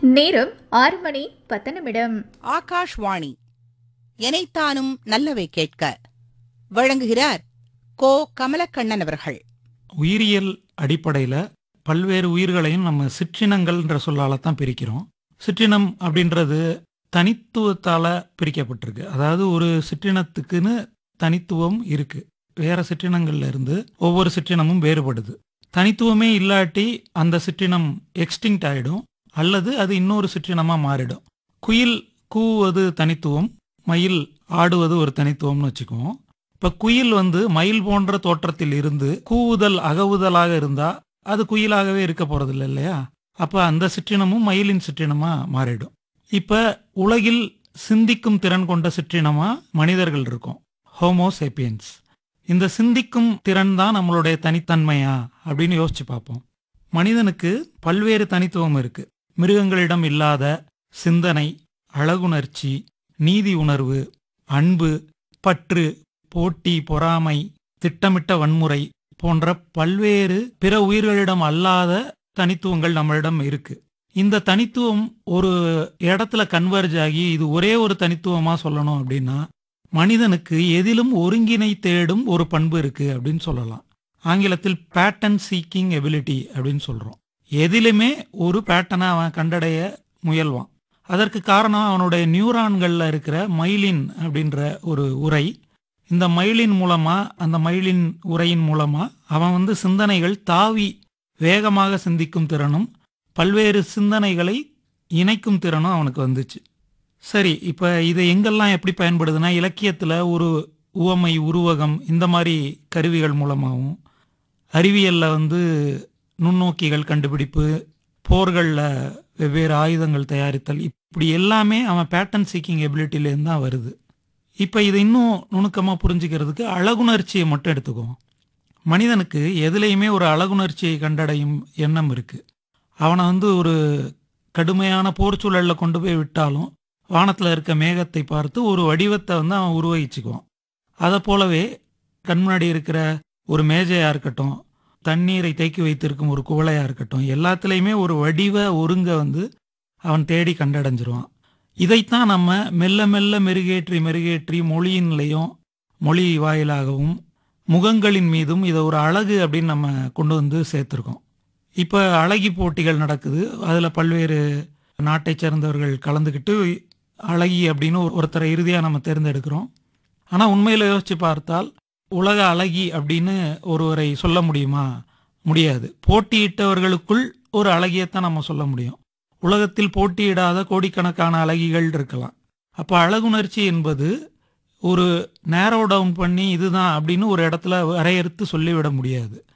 நேரம் ஆறு மணி பத்து நிமிடம் ஆகாஷ்வாணி எனைத்தானும் நல்லவை கேட்க வழங்குகிறார் கோ கமலக்கண்ணன் அவர்கள் உயிரியல் அடிப்படையில் பல்வேறு உயிர்களையும் நம்ம சிற்றினங்கள்ன்ற சொல்லால தான் பிரிக்கிறோம் சிற்றினம் அப்படின்றது தனித்துவத்தால பிரிக்கப்பட்டிருக்கு அதாவது ஒரு சிற்றினத்துக்குன்னு தனித்துவம் இருக்கு வேற சிற்றினங்கள்ல இருந்து ஒவ்வொரு சிற்றினமும் வேறுபடுது தனித்துவமே இல்லாட்டி அந்த சிற்றினம் எக்ஸ்டிங்க்ட் ஆயிடும் அல்லது அது இன்னொரு சிற்றினமா மாறிடும் குயில் கூவுவது தனித்துவம் மயில் ஆடுவது ஒரு தனித்துவம்னு வச்சுக்குவோம் இப்ப குயில் வந்து மயில் போன்ற தோற்றத்தில் இருந்து கூவுதல் அகவுதலாக இருந்தா அது குயிலாகவே இருக்க போறதில்ல இல்லையா அப்ப அந்த சிற்றினமும் மயிலின் சிற்றினமா மாறிடும் இப்ப உலகில் சிந்திக்கும் திறன் கொண்ட சிற்றினமா மனிதர்கள் இருக்கும் ஹோமோசேப்பியன்ஸ் இந்த சிந்திக்கும் திறன் தான் நம்மளுடைய தனித்தன்மையா அப்படின்னு யோசிச்சு பார்ப்போம் மனிதனுக்கு பல்வேறு தனித்துவம் இருக்கு மிருகங்களிடம் இல்லாத சிந்தனை அழகுணர்ச்சி நீதி உணர்வு அன்பு பற்று போட்டி பொறாமை திட்டமிட்ட வன்முறை போன்ற பல்வேறு பிற உயிர்களிடம் அல்லாத தனித்துவங்கள் நம்மளிடம் இருக்கு இந்த தனித்துவம் ஒரு இடத்துல கன்வர்ஜ் ஆகி இது ஒரே ஒரு தனித்துவமா சொல்லணும் அப்படின்னா மனிதனுக்கு எதிலும் ஒருங்கினை தேடும் ஒரு பண்பு இருக்கு அப்படின்னு சொல்லலாம் ஆங்கிலத்தில் பேட்டன் சீக்கிங் எபிலிட்டி அப்படின்னு சொல்றோம் எதிலுமே ஒரு பேட்டனை அவன் கண்டடைய முயல்வான் அதற்கு காரணம் அவனுடைய நியூரான்கள்ல இருக்கிற மைலின் அப்படின்ற ஒரு உரை இந்த மயிலின் மூலமா அந்த மயிலின் உரையின் மூலமா அவன் வந்து சிந்தனைகள் தாவி வேகமாக சிந்திக்கும் திறனும் பல்வேறு சிந்தனைகளை இணைக்கும் திறனும் அவனுக்கு வந்துச்சு சரி இப்ப இது எங்கெல்லாம் எப்படி பயன்படுதுன்னா இலக்கியத்துல ஒரு உவமை உருவகம் இந்த மாதிரி கருவிகள் மூலமாகவும் அறிவியல்ல வந்து நுண்ணோக்கிகள் கண்டுபிடிப்பு போர்களில் வெவ்வேறு ஆயுதங்கள் தயாரித்தல் இப்படி எல்லாமே அவன் பேட்டன் சீக்கிங் எபிலிட்டிலேருந்து தான் வருது இப்போ இதை இன்னும் நுணுக்கமாக புரிஞ்சுக்கிறதுக்கு அழகுணர்ச்சியை மட்டும் எடுத்துக்குவோம் மனிதனுக்கு எதுலேயுமே ஒரு அழகுணர்ச்சியை கண்டடையும் எண்ணம் இருக்கு அவனை வந்து ஒரு கடுமையான போர் சூழலில் கொண்டு போய் விட்டாலும் வானத்தில் இருக்க மேகத்தை பார்த்து ஒரு வடிவத்தை வந்து அவன் உருவகிச்சுக்குவான் அதை போலவே கண் முன்னாடி இருக்கிற ஒரு மேஜையாக இருக்கட்டும் தண்ணீரை தேக்கி வைத்திருக்கும் ஒரு குவளையா இருக்கட்டும் எல்லாத்துலேயுமே ஒரு வடிவ ஒருங்க வந்து அவன் தேடி கண்டடைஞ்சிருவான் இதைத்தான் நம்ம மெல்ல மெல்ல மெருகேற்றி மெருகேற்றி மொழியின்லையும் மொழி வாயிலாகவும் முகங்களின் மீதும் இதை ஒரு அழகு அப்படின்னு நம்ம கொண்டு வந்து சேர்த்துருக்கோம் இப்போ அழகி போட்டிகள் நடக்குது அதில் பல்வேறு நாட்டை சேர்ந்தவர்கள் கலந்துக்கிட்டு அழகி அப்படின்னு ஒரு- ஒருத்தரை இறுதியாக நம்ம தேர்ந்தெடுக்கிறோம் ஆனால் உண்மையில் யோசிச்சு பார்த்தால் உலக அழகி அப்படின்னு ஒருவரை சொல்ல முடியுமா முடியாது போட்டியிட்டவர்களுக்குள் ஒரு அழகியத்தான் நம்ம சொல்ல முடியும் உலகத்தில் போட்டியிடாத கோடிக்கணக்கான அழகிகள் இருக்கலாம் அப்போ அழகுணர்ச்சி என்பது ஒரு நேரோ டவுன் பண்ணி இதுதான் அப்படின்னு ஒரு இடத்துல வரையறுத்து சொல்லிவிட முடியாது